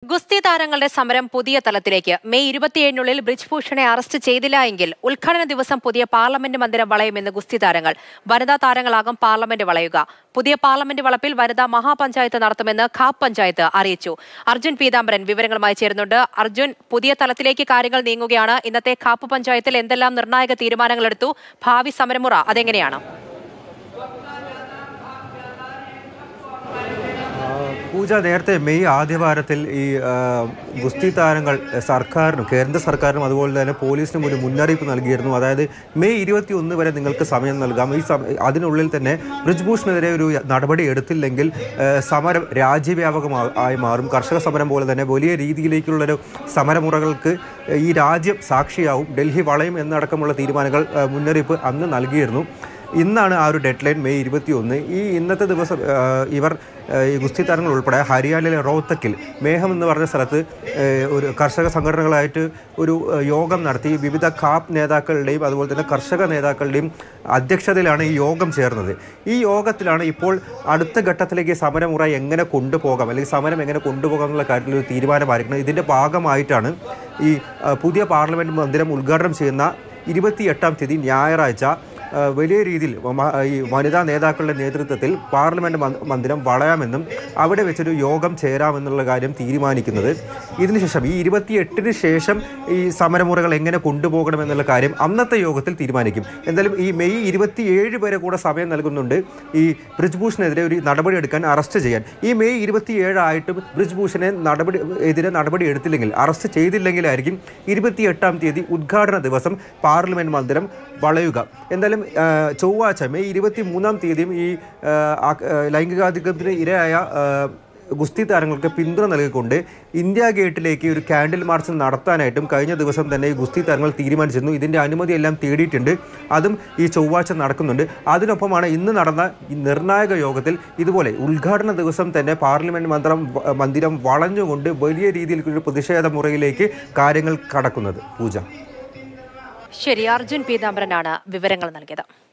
ഗുസ്തി താരങ്ങളുടെ സമരം പുതിയ തലത്തിലേക്ക് മെയ് ഇരുപത്തിയേഴിനുള്ളിൽ ബ്രിജ്ഭൂഷണെ അറസ്റ്റ് ചെയ്തില്ല എങ്കിൽ ഉദ്ഘാടന ദിവസം പുതിയ പാർലമെന്റ് മന്ദിരം വളയുമെന്ന് ഗുസ്തി താരങ്ങൾ വനിതാ താരങ്ങളാകും പാർലമെന്റ് വളയുക പുതിയ പാർലമെന്റ് വളപ്പിൽ വനിതാ മഹാപഞ്ചായത്ത് നടത്തുമെന്ന് ഖാപ് പഞ്ചായത്ത് അറിയിച്ചു അർജുൻ പീതാംബരൻ വിവരങ്ങളുമായി ചേരുന്നുണ്ട് അർജുൻ പുതിയ തലത്തിലേക്ക് കാര്യങ്ങൾ നീങ്ങുകയാണ് ഇന്നത്തെ ഖാപ്പ് പഞ്ചായത്തിൽ എന്തെല്ലാം നിർണായക തീരുമാനങ്ങളെടുത്തു ഭാവി സമരമുറ അതെങ്ങനെയാണ് പൂജ നേരത്തെ മെയ് ആദ്യവാരത്തിൽ ഈ ആ, ഗുസ്തി താരങ്ങൾ സർക്കാരിനും കേന്ദ്ര സർക്കാരിനും അതുപോലെ തന്നെ പോലീസിനും ഒരു മുന്നറിയിപ്പ് നൽകിയിരുന്നു അതായത് മെയ് ഇരുപത്തി ഒന്ന് വരെ നിങ്ങൾക്ക് സമയം നൽകാം ഈ സമ അതിനുള്ളിൽ തന്നെ ബ്രിജ്ഭൂഷണെതിരെ ഒരു നടപടി എടുത്തില്ലെങ്കിൽ ആ, സമരം രാജ്യവ്യാപകമാ- ആയി മാറും കർഷക സമരം പോലെ തന്നെ വലിയ രീതിയിലേക്കുള്ളൊരു സമരമുറകൾക്ക് ഈ രാജ്യം സാക്ഷിയാവും ഡൽഹി വളയും എന്നടക്കമുള്ള തീരുമാനങ്ങൾ ആ, മുന്നറിയിപ്പ് അന്ന് നൽകിയിരുന്നു ഇന്നാണ് ആ ഒരു ഡെഡ് ലൈൻ മെയ് ഇരുപത്തി ഒന്ന് ഈ ഇന്നത്തെ ദിവസം ആ, ഇവർ ആ, ഈ ഗുസ്തി താരങ്ങൾ ഉൾപ്പെടെ ഹരിയാനയിലെ റോഹ്തക്കിൽ മേഹം എന്ന് പറഞ്ഞ സ്ഥലത്ത് ആ, ഒരു കർഷക സംഘടനകളായിട്ട് ഒരു ആ, യോഗം നടത്തി വിവിധ കാപ്പ് നേതാക്കളുടെയും അതുപോലെ തന്നെ കർഷക നേതാക്കളുടെയും അധ്യക്ഷതയിലാണ് ഈ യോഗം ചേർന്നത് ഈ യോഗത്തിലാണ് ഇപ്പോൾ അടുത്ത ഘട്ടത്തിലേക്ക് സമരമുറ എങ്ങനെ കൊണ്ടുപോകാം അല്ലെങ്കിൽ സമരം എങ്ങനെ കൊണ്ടുപോകാം എന്നുള്ള കാര്യത്തിൽ ഒരു തീരുമാനമായിരിക്കണം ഇതിൻ്റെ ഭാഗമായിട്ടാണ് ഈ ആ, പുതിയ പാർലമെൻറ്റ് മന്ദിരം ഉദ്ഘാടനം ചെയ്യുന്ന ഇരുപത്തി എട്ടാം തീയതി ഞായറാഴ്ച ആ, വലിയ രീതിയിൽ മ- ഈ വനിതാ നേതാക്കളുടെ നേതൃത്വത്തിൽ പാർലമെന്റ് മ- മന്ദിരം വളയാമെന്നും അവിടെ വെച്ചൊരു യോഗം ചേരാമെന്നുള്ള കാര്യം തീരുമാനിക്കുന്നത് ഇതിനുശേഷം ഈ ഇരുപത്തി എട്ടിന് ശേഷം ഈ സമരമുറകൾ എങ്ങനെ കൊണ്ടുപോകണമെന്നുള്ള കാര്യം അന്നത്തെ യോഗത്തിൽ തീരുമാനിക്കും എന്തായാലും ഈ മെയ് ഇരുപത്തിയേഴ് വരെ കൂടെ സമയം നൽകുന്നുണ്ട് ഈ ബ്രിജ്ഭൂഷണെതിരെ ഒരു നടപടി എടുക്കാൻ അറസ്റ്റ് ചെയ്യാൻ ഈ മെയ് ഇരുപത്തിയേഴായിട്ടും ബ്രിജ്ഭൂഷനെ നടപടി എതിരെ നടപടി എടുത്തില്ലെങ്കിൽ അറസ്റ്റ് ചെയ്തില്ലെങ്കിലായിരിക്കും ഇരുപത്തിയെട്ടാം തീയതി ഉദ്ഘാടന ദിവസം പാർലമെന്റ് മന്ദിരം വളയുക എന്തായാലും ആ, ചൊവ്വാഴ്ച മെയ് ഇരുപത്തി മൂന്നാം തീയതിയും ഈ ആ, ആ- ആ, ലൈംഗികാധിക്യത്തിന് ഇരയായ ആ, ഗുസ്തി താരങ്ങൾക്ക് പിന്തുണ നൽകിക്കൊണ്ട് ഇന്ത്യ ഗേറ്റിലേക്ക് ഒരു കാൻഡിൽ മാർച്ച് നടത്താനായിട്ടും കഴിഞ്ഞ ദിവസം തന്നെ ഈ ഗുസ്തി താരങ്ങൾ തീരുമാനിച്ചിരുന്നു ഇതിൻ്റെ അനുമതിയെല്ലാം തേടിയിട്ടുണ്ട് അതും ഈ ചൊവ്വാഴ്ച നടക്കുന്നുണ്ട് അതിനൊപ്പമാണ് ഇന്ന് നടന്ന ഈ നിർണായക യോഗത്തിൽ ഇതുപോലെ ഉദ്ഘാടന ദിവസം തന്നെ പാർലമെന്റ് മന്ത്രം മന്ദിരം വളഞ്ഞുകൊണ്ട് വലിയ രീതിയിൽ ഒരു പ്രതിഷേധ മുറയിലേക്ക് കാര്യങ്ങൾ കടക്കുന്നത് പൂജ ശരി അർജുൻ പീതാംബരനാണ് വിവരങ്ങൾ നൽകിയത്